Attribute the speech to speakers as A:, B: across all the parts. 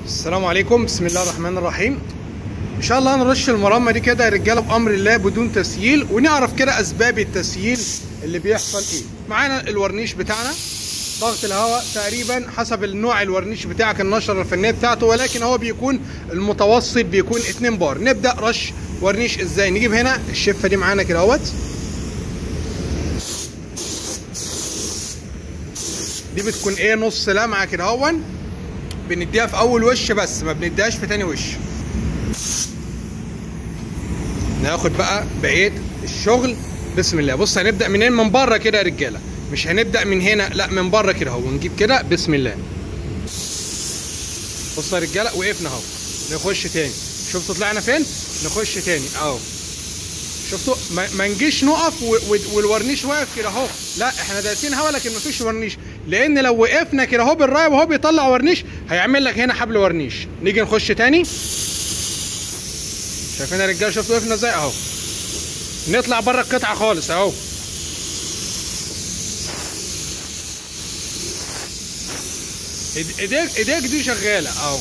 A: السلام عليكم بسم الله الرحمن الرحيم ان شاء الله هنرش المرمى دي كده يا رجاله بامر الله بدون تسييل ونعرف كده اسباب التسييل اللي بيحصل ايه معانا الورنيش بتاعنا ضغط الهواء تقريبا حسب النوع الورنيش بتاعك النشره الفنيه بتاعته ولكن هو بيكون المتوسط بيكون 2 بار نبدا رش ورنيش ازاي نجيب هنا الشفه دي معانا كده اهوت دي بتكون ايه نص لمعه كده اهون بنديها في اول وش بس ما بنديهاش في تاني وش ناخد بقى بقيه الشغل بسم الله بص هنبدا منين من بره كده يا رجاله مش هنبدا من هنا لا من بره كده اهو ونجيب كده بسم الله بص يا رجاله وقفنا اهو نخش تاني شفتوا طلعنا فين نخش تاني اهو شفتوا ما, ما نجيش نقف و... و... والورنيش واقف كده اهو لا احنا دايسين هوا لكن مفيش ورنيش لان لو وقفنا كده اهو بالرايه وهو بيطلع ورنيش هيعمل لك هنا حبل ورنيش نيجي نخش تاني شايفين يا رجاله شفتوا وقفنا ازاي اهو نطلع بره القطعه خالص اهو ايديك ايديك دي شغاله اهو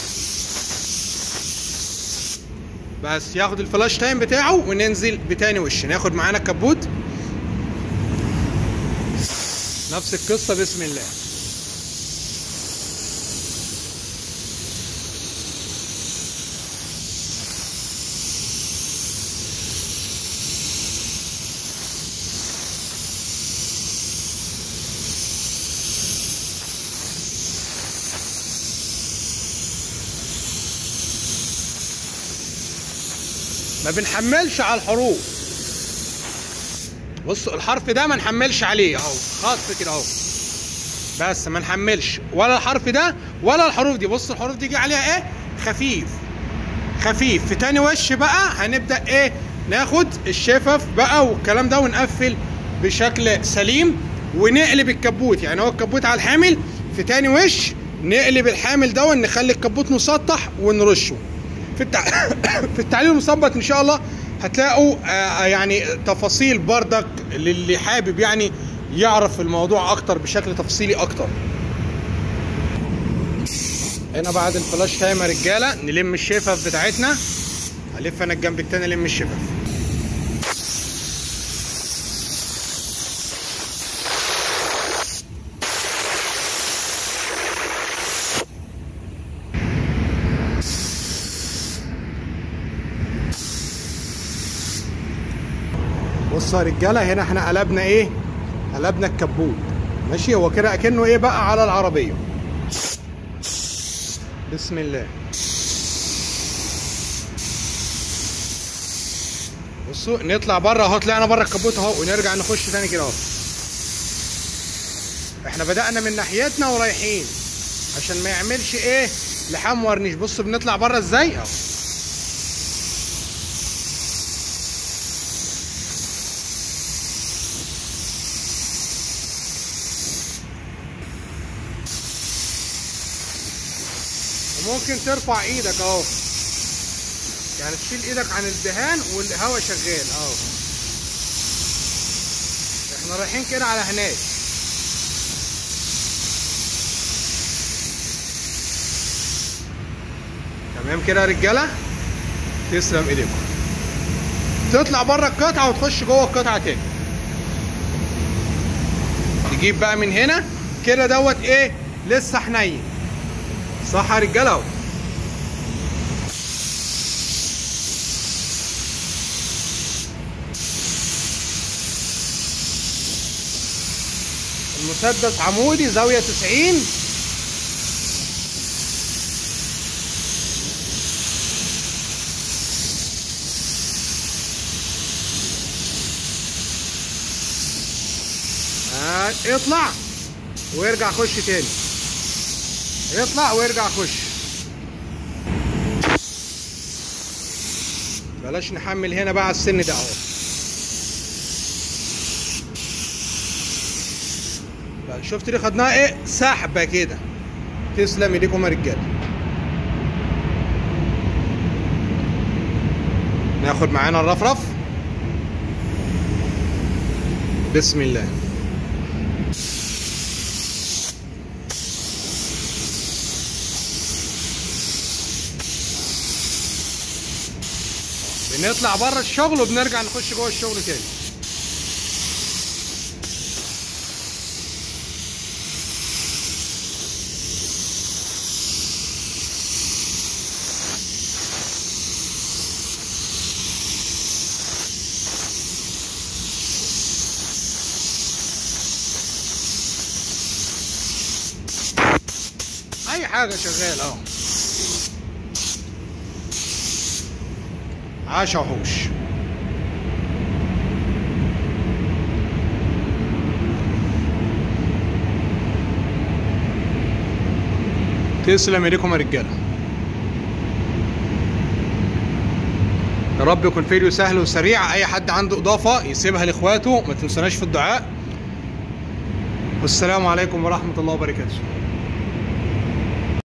A: بس ياخد الفلاش تايم بتاعه وننزل بتاني وش ناخد معانا الكبوت نفس القصه بسم الله ما بنحملش على الحروف بصوا الحرف ده ما نحملش عليه اهو خط كده اهو بس ما نحملش ولا الحرف ده ولا الحروف دي بص الحروف دي جه عليها ايه خفيف خفيف في تاني وش بقى هنبدا ايه ناخد الشفف بقى والكلام ده ونقفل بشكل سليم ونقلب الكبوت يعني هو الكبوت على الحامل في تاني وش نقلب الحامل ده ونخلي الكبوت مسطح ونرشه في التع... في التعليل المثبت ان شاء الله هتلاقوا آه يعني تفاصيل بردك للي حابب يعني يعرف الموضوع اكتر بشكل تفصيلي اكتر هنا بعد الفلاش تايم يا رجاله نلم الشفف بتاعتنا هلف انا الجنب التاني الم الشفف بصوا يا رجاله هنا احنا قلبنا ايه قلبنا الكبوت ماشي هو كده اكنه ايه بقى على العربيه بسم الله بصوا نطلع بره اهو طلعنا بره الكبوت اهو ونرجع نخش تاني كده اهو احنا بدأنا من ناحيتنا ورايحين عشان ما يعملش ايه لحام ورنيش بصوا بنطلع بره ازاي اهو ممكن ترفع ايدك اهو يعني تشيل ايدك عن الدهان والهواء شغال اهو احنا رايحين كده على هناك تمام كده يا رجاله تسلم ايديكم تطلع بره القطعه وتخش جوه القطعه تاني تجيب بقى من هنا كده دوت ايه لسه حنين صح يا رجاله اهو المسدس عمودي زاويه 90 آه اطلع وارجع خش تاني يطلع ويرجع خش بلاش نحمل هنا بقى على السن ده اهو شفت اللي خدناها ايه سحبه كده تسلم ايديكم يا رجاله ناخد معانا الرفرف بسم الله بنطلع بره الشغل وبنرجع نخش جوه الشغل تاني اي حاجه شغال اهو عاش وحوش تسلم ايديكم يا رجاله يا رب يكون فيديو سهل وسريع اي حد عنده اضافه يسيبها لاخواته ما تنسوناش في الدعاء والسلام عليكم ورحمه الله وبركاته